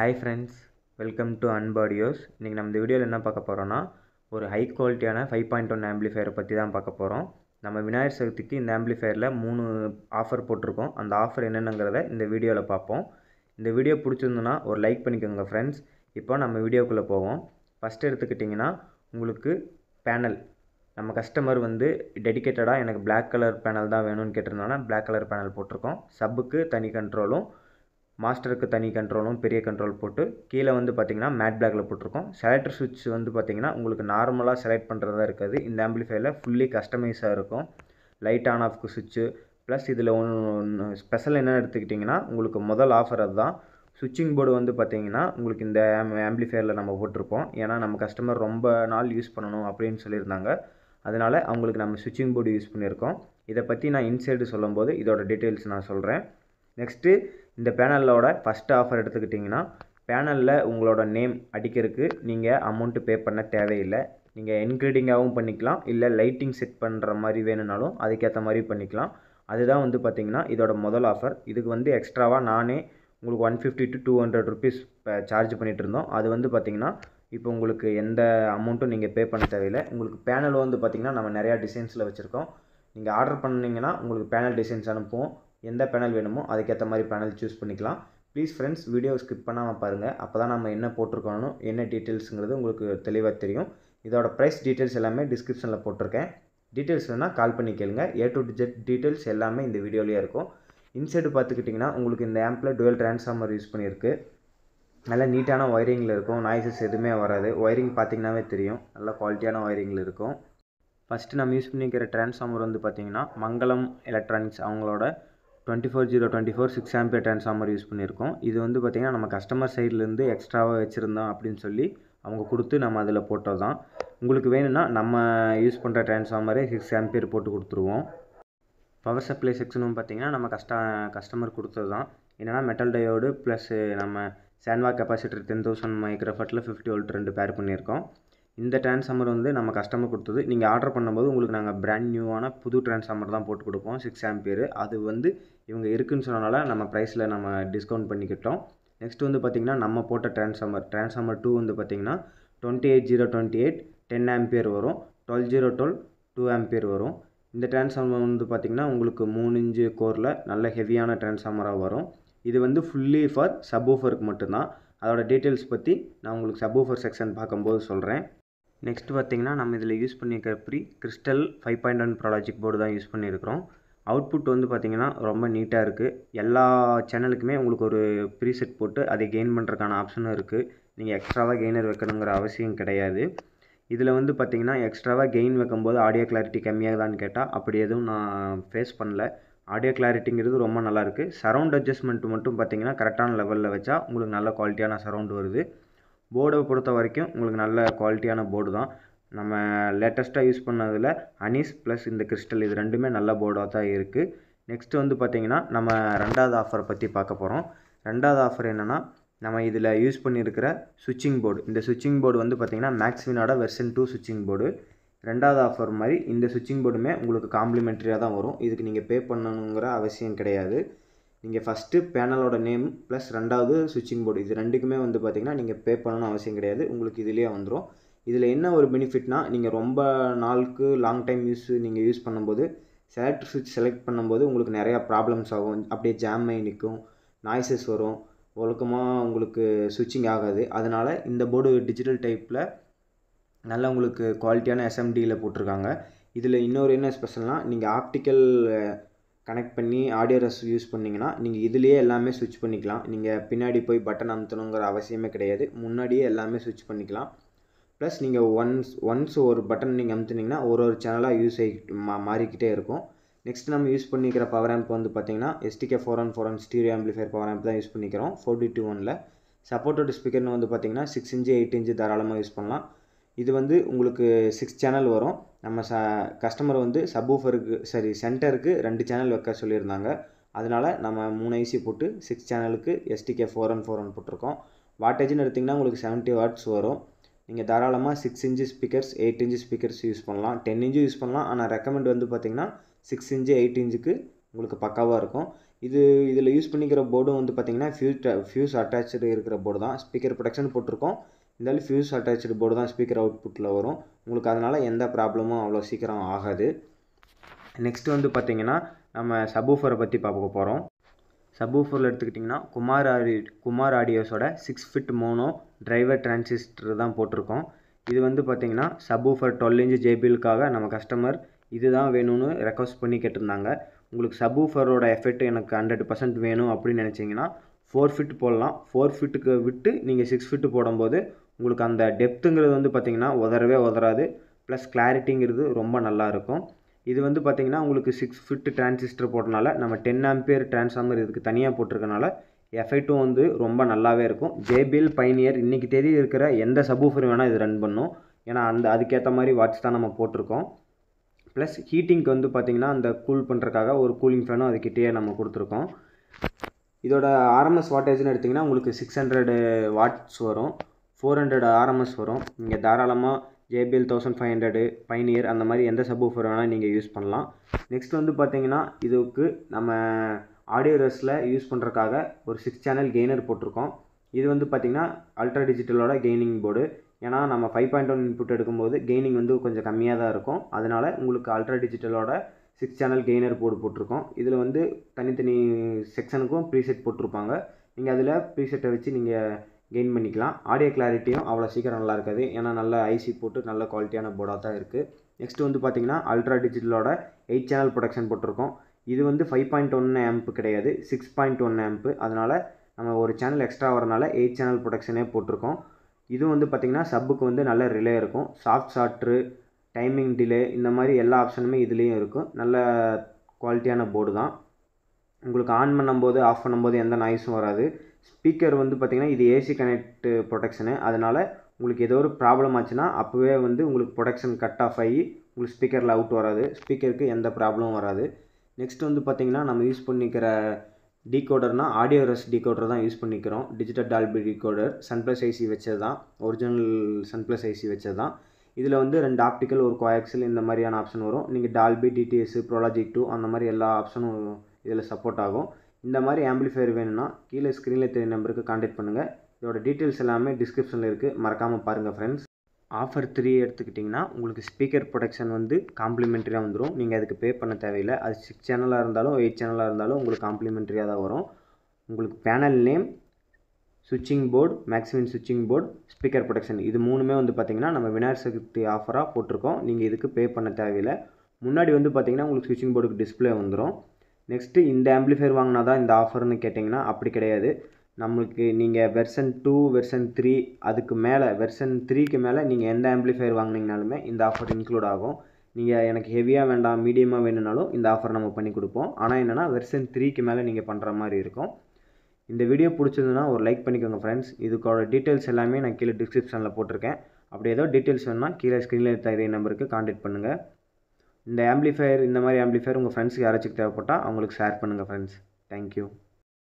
hi friends welcome to அன்பாடியோஸ் இன்றைக்கி நம்ம இந்த வீடியோவில் என்ன பார்க்க போகிறோன்னா ஒரு ஹை குவாலிட்டியான ஃபைவ் பாயிண்ட் ஒன் ஆம்பிளிஃபையரை பற்றி தான் பார்க்க போகிறோம் நம்ம விநாயகர் சதுர்த்திக்கு இந்த ஆம்பிளிஃபையரில் மூணு ஆஃபர் போட்டிருக்கோம் அந்த ஆஃபர் என்னென்னங்கிறத இந்த வீடியோவில் பார்ப்போம் இந்த வீடியோ பிடிச்சிருந்துன்னா ஒரு லைக் பண்ணிக்கோங்க ஃப்ரெண்ட்ஸ் இப்போ நம்ம வீடியோக்குள்ளே போவோம் ஃபஸ்ட்டு எடுத்துக்கிட்டிங்கன்னா உங்களுக்கு பேனல் நம்ம கஸ்டமர் வந்து டெடிக்கேட்டடாக எனக்கு Black கலர் பேனல் தான் வேணும்னு கேட்டிருந்தாங்கன்னா Black கலர் பேனல் போட்டிருக்கோம் சப்புக்கு தனி கண்ட்ரோலும் மாஸ்டருக்கு தனி கண்ட்ரோலும் பெரிய கண்ட்ரோல் போட்டு கீழே வந்து பார்த்தீங்கன்னா மேட் பிளாக்ல போட்டிருக்கோம் செலக்டர் சுவிட்ச் வந்து பார்த்தீங்கன்னா உங்களுக்கு நார்மலாக செலக்ட் பண்ணுறதா இருக்காது இந்த ஆம்பிளிஃபையரில் ஃபுல்லி கஸ்டமைஸாக இருக்கும் லைட் ஆன் ஆஃப்க்கு சுவிட்சு ப்ளஸ் இதில் ஒன்று ஸ்பெஷல் என்ன எடுத்துக்கிட்டிங்கன்னா உங்களுக்கு முதல் ஆஃபர் அதுதான் சுவிட்சிங் போர்டு வந்து பார்த்தீங்கன்னா உங்களுக்கு இந்த ஆம்பிளிஃபையரில் நம்ம போட்டிருப்போம் ஏன்னா நம்ம கஸ்டமர் ரொம்ப நாள் யூஸ் பண்ணணும் அப்படின்னு சொல்லியிருந்தாங்க அதனால் அவங்களுக்கு நம்ம சுவிட்சிங் போர்டு யூஸ் பண்ணியிருக்கோம் இதை பற்றி நான் இன்சைடு சொல்லும்போது இதோட டீட்டெயில்ஸ் நான் சொல்கிறேன் நெக்ஸ்ட்டு இந்த பேனலோட ஃபஸ்ட் ஆஃபர் எடுத்துக்கிட்டிங்கன்னா பேனலில் உங்களோட நேம் அடிக்கிறதுக்கு நீங்கள் அமௌண்ட்டு பே பண்ண தேவையில்லை நீங்கள் என்க்ரீடிங்காகவும் பண்ணிக்கலாம் இல்லை லைட்டிங் செட் பண்ணுற மாதிரி வேணும்னாலும் அதுக்கேற்ற மாதிரி பண்ணிக்கலாம் அதுதான் வந்து பார்த்திங்கன்னா இதோட முதல் ஆஃபர் இதுக்கு வந்து எக்ஸ்ட்ராவாக நானே உங்களுக்கு one fifty to two hundred rupees charge பண்ணிகிட்டு இருந்தோம் அது வந்து பார்த்திங்கன்னா இப்போ உங்களுக்கு எந்த அமௌண்ட்டும் நீங்கள் பே பண்ண தேவையில்லை உங்களுக்கு பேனல் வந்து பார்த்திங்கன்னா நம்ம நிறையா டிசைன்ஸில் வச்சுருக்கோம் நீங்கள் ஆர்டர் பண்ணிங்கன்னா உங்களுக்கு பேனல் டிசைன்ஸ் அனுப்புவோம் எந்த பேனல் வேணுமோ அதுக்கேற்ற மாதிரி பேனல் சூஸ் பண்ணிக்கலாம் ப்ளீஸ் ஃப்ரெண்ட்ஸ் வீடியோ ஸ்கிப் பண்ணாமல் பாருங்கள் அப்போ தான் நம்ம என்ன போட்டிருக்கணும் என்ன டீட்டெயில்ஸுங்கிறது உங்களுக்கு தெளிவாக தெரியும் இதோட ப்ரைஸ் டீட்டெயில்ஸ் எல்லாமே டிஸ்கிரிப்ஷனில் போட்டிருக்கேன் டீட்டெயில்ஸ் வேணால் கால் பண்ணி கேளுங்க ஏ டு ஜெட் டீட்டெயில்ஸ் எல்லாமே இந்த வீடியோலேயே இருக்கும் இன்சைடு பார்த்துக்கிட்டிங்கன்னா உங்களுக்கு இந்த ஆம்பில் டுவெல் ட்ரான்ஸ்ஃபார்மர் யூஸ் பண்ணியிருக்கு நல்ல நீட்டான ஒயரிங்கில் இருக்கும் நாய்ஸஸ் எதுவுமே வராது ஒயரிங் பார்த்தீங்கன்னாவே தெரியும் நல்ல குவாலிட்டியான ஒயரிங்கில் இருக்கும் ஃபஸ்ட்டு நம்ம யூஸ் பண்ணிக்கிற ட்ரான்ஸ்ஃபார்மர் வந்து பார்த்திங்கன்னா மங்களம் எலக்ட்ரானிக்ஸ் அவங்களோட twenty four zero twenty four six ampere transformer use பண்ணியிருக்கோம் இது வந்து பார்த்திங்கன்னா நம்ம கஸ்டமர் சைட்லேருந்து எக்ஸ்ட்ராவாக வச்சுருந்தோம் அப்படின்னு சொல்லி அவங்க கொடுத்து நம்ம அதில் போட்டது தான் உங்களுக்கு வேணும்னா நம்ம யூஸ் பண்ணுற ட்ரான்ஸ்ஃபார்மரே சிக்ஸ் ஆம்பியர் போட்டு கொடுத்துருவோம் பவர் சப்ளை செக்ஷனும் பார்த்திங்கன்னா நம்ம கஸ்ட கஸ்டமர் கொடுத்தது தான் என்னென்னா மெட்டல் டயோடு ப்ளஸ் நம்ம சான்வா கெப்பாசிட்டர் டென் தௌசண்ட் மைக்ரோஃபட்டில் ஃபிஃப்டி வோல்ட் ரெண்டு பேர் பண்ணியிருக்கோம் இந்த ட்ரான்ஸ்ஃபார்மர் வந்து நம்ம கஸ்டமர் கொடுத்தது நீங்கள் ஆர்டர் பண்ணும்போது உங்களுக்கு நாங்கள் பிராண்ட் நியூவான புது ட்ரான்ஸ்ஃபார்மர் தான் போட்டு கொடுப்போம் சிக்ஸ் ஆம்பியர் அது வந்து இவங்க இருக்குன்னு சொன்னனால நம்ம ப்ரைஸில் நம்ம டிஸ்கவுண்ட் பண்ணிக்கிட்டோம் நெக்ஸ்ட் வந்து பார்த்திங்கன்னா நம்ம போட்ட ட்ரான்ஸ்ஃபார்மர் ட்ரான்ஸ்ஃபார்மர் டூ வந்து பார்த்திங்கன்னா twenty eight zero twenty eight ten ampere வரும் twelve zero twelve two ampere வரும் இந்த ட்ரான்ஸ்ஃபார்மர் வந்து பார்த்திங்கன்னா உங்களுக்கு மூணு இன்ச்சு கோரில் நல்ல ஹெவியான ட்ரான்ஸ்ஃபார்மராக வரும் இது வந்து ஃபுல்லி ஃபார் சப்வூஃபருக்கு மட்டும்தான் அதோட டீட்டெயில்ஸ் பற்றி நான் உங்களுக்கு சப்வூஃபர் செக்ஷன் பார்க்கும்போது சொல்கிறேன் நெக்ஸ்ட் பார்த்திங்கன்னா நம்ம இதில் யூஸ் பண்ணியிருக்கிற ப்ரீ crystal five point one pro logic board தான் யூஸ் பண்ணியிருக்கிறோம் அவுட்புட் வந்து பார்த்திங்கன்னா ரொம்ப நீட்டாக இருக்குது எல்லா சேனலுக்குமே உங்களுக்கு ஒரு ப்ரீசெட் போட்டு அதை கெயின் பண்ணுறதுக்கான ஆப்ஷனும் இருக்குது நீங்கள் எக்ஸ்ட்ராவாக கெய்னர் வைக்கணுங்கிற அவசியம் கிடையாது இதில் வந்து பார்த்திங்கன்னா எக்ஸ்ட்ராவாக கெயின் வைக்கும்போது ஆடியோ கிளாரிட்டி கம்மியாகுதான்னு கேட்டால் அப்படி எதுவும் நான் ஃபேஸ் பண்ணல ஆடியோ கிளாரிட்டிங்கிறது ரொம்ப நல்லாயிருக்கு சரவுண்ட் அட்ஜஸ்ட்மெண்ட் மட்டும் பார்த்திங்கன்னா கரெக்டான லெவலில் வச்சா உங்களுக்கு நல்ல குவாலிட்டியான சரவுண்ட் வருது போர்டை பொறுத்த வரைக்கும் உங்களுக்கு நல்ல குவாலிட்டியான போர்டு தான் நம்ம லேட்டஸ்ட்டாக யூஸ் பண்ணதில் அனீஸ் ப்ளஸ் இந்த கிறிஸ்டல் இது ரெண்டுமே நல்ல போர்டாக தான் இருக்குது நெக்ஸ்ட் வந்து பார்த்திங்கன்னா நம்ம ரெண்டாவது ஆஃபரை பற்றி பார்க்க போகிறோம் ரெண்டாவது ஆஃபர் என்னென்னா நம்ம இதில் யூஸ் பண்ணியிருக்கிற சுவிட்சிங் போர்டு இந்த சுவிட்சிங் போர்டு வந்து பார்த்திங்கன்னா மேக்ஸ்வினோட வெர்ஷன் டூ சுவிட்சிங் போர்டு ரெண்டாவது ஆஃபர் மாதிரி இந்த சுவிட்சிங் போர்டுமே உங்களுக்கு காம்ப்ளிமெண்ட்ரியாக தான் வரும் இதுக்கு நீங்கள் பே பண்ணணுங்கிற அவசியம் கிடையாது நீங்கள் ஃபஸ்ட்டு பேனலோட நேம் ப்ளஸ் ரெண்டாவது சுவிட்சிங் போர்டு இது ரெண்டுக்குமே வந்து பார்த்திங்கன்னா நீங்கள் பே பண்ணணும் அவசியம் கிடையாது உங்களுக்கு இதிலே வந்துடும் இதில் என்ன ஒரு பெனிஃபிட்னா நீங்கள் ரொம்ப நாளுக்கு லாங் டைம் யூஸ் நீங்கள் யூஸ் பண்ணும்போது செலக்ட் சுவிட்ச் செலக்ட் பண்ணும்போது உங்களுக்கு நிறையா ப்ராப்ளம்ஸ் ஆகும் அப்படியே ஜாம் ஆகி நிற்கும் நாய்ஸஸ் வரும் ஒழுக்கமாக உங்களுக்கு சுவிட்சிங் ஆகாது அதனால் இந்த போர்டு டிஜிட்டல் டைப்பில் நல்ல உங்களுக்கு குவாலிட்டியான எஸ்எம்டியில் போட்டிருக்காங்க இதில் இன்னொரு என்ன ஸ்பெஷல்னால் நீங்கள் ஆப்டிக்கல் கனெக்ட் பண்ணி ஆடியோ ரஸ் யூஸ் பண்ணிங்கன்னா நீங்கள் இதுலேயே எல்லாமே ஸ்விட்ச் பண்ணிக்கலாம் நீங்கள் பின்னாடி போய் பட்டன் அமுத்தணுங்கிற அவசியமே கிடையாது முன்னாடியே எல்லாமே ஸ்விட்ச் பண்ணிக்கலாம் ப்ளஸ் நீங்கள் ஒன்ஸ் ஒன்ஸ் ஒரு பட்டன் நீங்கள் அமுத்துனீங்கன்னா ஒரு ஒரு சேனலாக யூஸ் ஆகி மா மாறிக்கிட்டே இருக்கும் நெக்ஸ்ட் நம்ம யூஸ் பண்ணிக்கிற பவர் ஆம்ப் வந்து பார்த்திங்கன்னா STK four one four one stereo amplifier power amp தான் யூஸ் பண்ணிக்கிறோம் ஃபோர் டி டூ ஒனில் சப்போர்ட்டட் ஸ்பீக்கர்னு வந்து பார்த்திங்கன்னா சிக்ஸ் இன்ச்சு எயிட் இன்ச்சு தாராளமாக யூஸ் பண்ணலாம் இது வந்து உங்களுக்கு சிக்ஸ் சேனல் வரும் நம்ம ச கஸ்டமர் வந்து சப்வூஃபருக்கு சரி சென்டருக்கு ரெண்டு சேனல் வைக்க சொல்லியிருந்தாங்க அதனால் நம்ம மூணு ஐசி போட்டு சிக்ஸ் சேனலுக்கு STK four one four one போட்டிருக்கோம் வாட்டேஜ்னு எடுத்திங்கன்னா உங்களுக்கு செவன்ட்டி வாட்ஸ் வரும் நீங்கள் தாராளமாக six inch speakers eight inch speakers use பண்ணலாம் டென் இன்ச்சு யூஸ் பண்ணலாம் ஆனால் ரெக்கமெண்ட் வந்து பார்த்திங்கன்னா சிக்ஸ் இன்ச்சு எயிட் இன்ச்சுக்கு உங்களுக்கு பக்காவாக இருக்கும் இது இதில் யூஸ் பண்ணிக்கிற போர்டும் வந்து பார்த்திங்கன்னா ஃபியூஸ் ஃபியூஸ் அட்டாச்சு இருக்கிற போர்டு தான் ஸ்பீக்கர் ப்ரொடக்ஷன் போட்டிருக்கோம் இருந்தாலும் ஃபியூஸ் அட்டாச்சு போர்டு தான் ஸ்பீக்கர் அவுட்புட்டில் வரும் உங்களுக்கு அதனால் எந்த ப்ராப்ளமும் அவ்வளோ சீக்கிரம் ஆகாது நெக்ஸ்ட் வந்து பார்த்திங்கன்னா நம்ம சபூஃபரை பற்றி பார்க்க போகிறோம் சபூஃபரில் எடுத்துக்கிட்டிங்கன்னா குமார் ஆடி குமார் ஆடியோஸோட six FET mono driver transistor தான் போட்டிருக்கோம் இது வந்து பார்த்திங்கன்னா சபூஃபர் டுவெல் இன்ச் ஜேபிஎலுக்காக நம்ம கஸ்டமர் இதுதான் வேணும்னு ரெக்வஸ்ட் பண்ணி கேட்டிருந்தாங்க உங்களுக்கு சபூஃபரோட எஃபெக்ட் எனக்கு ஹண்ட்ரட் பர்சன்ட் வேணும் அப்படின்னு நினச்சிங்கன்னா ஃபோர் ஃபிட் போடலாம் ஃபோர் ஃபிட்டுக்கு விட்டு நீங்கள் சிக்ஸ் ஃபிட்டு போடும்போது உங்களுக்கு அந்த டெப்த்துங்கிறது வந்து பார்த்திங்கன்னா உதறவே உதறாது ப்ளஸ் கிளாரிட்டிங்கிறது ரொம்ப நல்லாயிருக்கும் இது வந்து பார்த்திங்கன்னா உங்களுக்கு சிக்ஸ் ஃபிட் டிரான்சிஸ்டர் போட்டனால நம்ம டென் ஆம்பியர் டிரான்ஸ்ஃபார்மர் இதுக்கு தனியாக போட்டிருக்கனால எஃபெக்ட்டும் வந்து ரொம்ப நல்லாவே இருக்கும் ஜேபிஎல் பைனியர் இன்றைக்கி தேதி இருக்கிற எந்த சபூஃபர் வேணால் இது ரன் பண்ணும் ஏன்னா அந்த அதுக்கேற்ற மாதிரி வாட்ச் தான் நம்ம போட்டிருக்கோம் ப்ளஸ் ஹீட்டிங்க்கு வந்து பார்த்திங்கன்னா அந்த கூல் பண்ணுறக்காக ஒரு கூலிங் ஃபேனும் அதுக்கிட்டேயே நம்ம கொடுத்துருக்கோம் இதோட ஆர்எம்எஸ் வாட்டேஜ்னு எடுத்திங்கன்னா உங்களுக்கு சிக்ஸ் ஹண்ட்ரடு வாட்ஸ் வரும் ஃபோர் ஹண்ட்ரட் ஆர்எம்எஸ் வரும் நீங்கள் தாராளமாக JBL thousand five hundred Pioneer அந்த மாதிரி எந்த சப்வூஃபர் வேணால் நீங்கள் யூஸ் பண்ணலாம் நெக்ஸ்ட் வந்து பார்த்தீங்கன்னா இதுக்கு நம்ம ஆடியோ ரெஸில் யூஸ் பண்ணுறக்காக ஒரு சிக்ஸ் சேனல் கெய்னர் போட்டிருக்கோம் இது வந்து பார்த்திங்கன்னா அல்ட்ரா டிஜிட்டலோட கெய்னிங் போர்டு ஏன்னா நம்ம ஃபைவ் பாயிண்ட் ஒன் இன்புட் எடுக்கும்போது கெய்னிங் வந்து கொஞ்சம் கம்மியாக தான் இருக்கும் அதனால் உங்களுக்கு அல்ட்ரா டிஜிட்டலோட சிக்ஸ் சேனல் கெய்னர் போர்டு போட்டிருக்கோம் இதில் வந்து தனித்தனி செக்ஷனுக்கும் ப்ரீசெட் போட்டிருப்பாங்க நீங்கள் அதில் ப்ரீசெட்டை வச்சு நீங்கள் கெயின் பண்ணிக்கலாம் ஆடியோ கிளாரிட்டியும் அவ்வளோ சீக்கிரம் நல்லா இருக்காது ஏன்னா நல்ல ஐசி போட்டு நல்ல குவாலிட்டியான போர்டாக தான் இருக்குது நெக்ஸ்ட் வந்து பார்த்திங்கன்னா அல்ட்ரா டிஜிட்டலோட எயிட் சேனல் ப்ரொடக்ஷன் போட்டிருக்கோம் இது வந்து ஃபைவ் பாயிண்ட் ஒன் ஆம்ப்பு கிடையாது சிக்ஸ் பாயிண்ட் ஒன் ஆம்ப்பு அதனால் நம்ம ஒரு சேனல் எக்ஸ்ட்ரா வரனால எயிட் சேனல் ப்ரொடக்ஷனே போட்டிருக்கோம் இது வந்து பார்த்திங்கன்னா சப்புக்கு வந்து நல்ல ரிலே இருக்கும் சாஃப்ட் ஷாட்ரு டைமிங் டிலே இந்த மாதிரி எல்லா ஆப்ஷனுமே இதுலேயும் இருக்கும் நல்ல குவாலிட்டியான போர்டு தான் உங்களுக்கு ஆன் பண்ணும்போது ஆஃப் பண்ணும்போது எந்த நாய்ஸும் வராது ஸ்பீக்கர் வந்து பார்த்திங்கன்னா இது ஏசி கனெக்ட் ப்ரொடெக்ஷனு அதனால் உங்களுக்கு ஏதோ ஒரு ப்ராப்ளம் ஆச்சுன்னா அப்போவே வந்து உங்களுக்கு ப்ரொடக்ஷன் கட் ஆஃப் ஆகி உங்களுக்கு ஸ்பீக்கரில் அவுட் வராது ஸ்பீக்கருக்கு எந்த ப்ராப்ளமும் வராது நெக்ஸ்ட் வந்து பார்த்திங்கன்னா நம்ம யூஸ் பண்ணிக்கிற டீகோடர்னால் ஆடியோ ரெஸ் டீகோடர் தான் யூஸ் பண்ணிக்கிறோம் digital Dolby decoder Sunplus IC வச்சது தான் ஒரிஜினல் சன்ப்ளஸ் ஐசி வச்சது தான் இதில் வந்து ரெண்டு ஆப்டிக்கல் ஒரு கோஆக்சல் இந்த மாதிரியான ஆப்ஷன் வரும் நீங்கள் டால்பி டிடிஎஸ் ப்ரோலாஜிக் டூ அந்த மாதிரி எல்லா ஆப்ஷனும் இதில் சப்போர்ட் ஆகும் இந்த மாதிரி ஆம்பிளிஃபையர் வேணும்னா கீழே ஸ்க்ரீனில் தெரிய நம்பருக்கு காண்டாக்ட் பண்ணுங்கள் இதோட டீட்டெயில்ஸ் எல்லாமே டிஸ்கிரிப்ஷனில் இருக்குது மறக்காமல் பாருங்கள் ஃப்ரெண்ட்ஸ் ஆஃபர் த்ரீ எடுத்துக்கிட்டிங்கன்னா உங்களுக்கு ஸ்பீக்கர் ப்ரொடக்ஷன் வந்து காம்ப்ளிமெண்ட்ரியாக வந்துடும் நீங்கள் அதுக்கு பே பண்ண தேவையில்லை அது சிக்ஸ் சேனலாக இருந்தாலும் எயிட் சேனலாக இருந்தாலும் உங்களுக்கு காம்ப்ளிமெண்ட்ரியாக தான் வரும் உங்களுக்கு பேனல் நேம் சுவிட்சிங் போர்டு மேக்ஸிமம் சுவிட்சிங் போர்டு ஸ்பீக்கர் ப்ரொடக்ஷன் இது மூணுமே வந்து பார்த்திங்கன்னா நம்ம விநாயகர் சதுர்த்தி ஆஃபராக போட்டிருக்கோம் நீங்கள் இதுக்கு பே பண்ண தேவையில்லை முன்னாடி வந்து பார்த்திங்கன்னா உங்களுக்கு சுவிட்சிங் போர்டுக்கு டிஸ்பிளே வந்துடும் நெக்ஸ்ட்டு இந்த ஆம்பிளிஃபையர் வாங்கினா தான் இந்த ஆஃபர்னு கேட்டிங்கன்னா அப்படி கிடையாது நம்மளுக்கு நீங்கள் வெர்சன் டூ வெர்சன் த்ரீ அதுக்கு மேலே வெர்சன் த்ரீக்கு மேலே நீங்கள் எந்த ஆம்பிளிஃபையர் வாங்கினீங்கனாலுமே இந்த ஆஃபர் இன்க்ளூட் ஆகும் நீங்கள் எனக்கு ஹெவியாக வேண்டாம் மீடியமாக வேணும்னாலும் இந்த ஆஃபர் நம்ம பண்ணி கொடுப்போம் ஆனால் என்னென்னா வெர்சன் த்ரீக்கு மேலே நீங்கள் பண்ணுற மாதிரி இருக்கும் இந்த வீடியோ பிடிச்சதுன்னா ஒரு லைக் பண்ணிக்கோங்க ஃப்ரெண்ட்ஸ் இதுக்கோட டீட்டெயில்ஸ் எல்லாமே நான் கீழே டிஸ்கிரிப்ஷனில் போட்டிருக்கேன் அப்படி ஏதோ டீட்டெயில்ஸ் வேணும்னா கீழே ஸ்க்ரீனில் தர நம்பருக்கு காண்டாக்ட் பண்ணுங்கள் இந்த ஆம்பிளிஃபையர் இந்த மாதிரி ஆம்பிளிஃபையர் உங்கள் ஃப்ரெண்ட்ஸுக்கு யாராச்சும் தேவைப்பட்டால் அவங்களுக்கு ஷேர் பண்ணுங்கள் ஃப்ரெண்ட்ஸ் தேங்க்யூ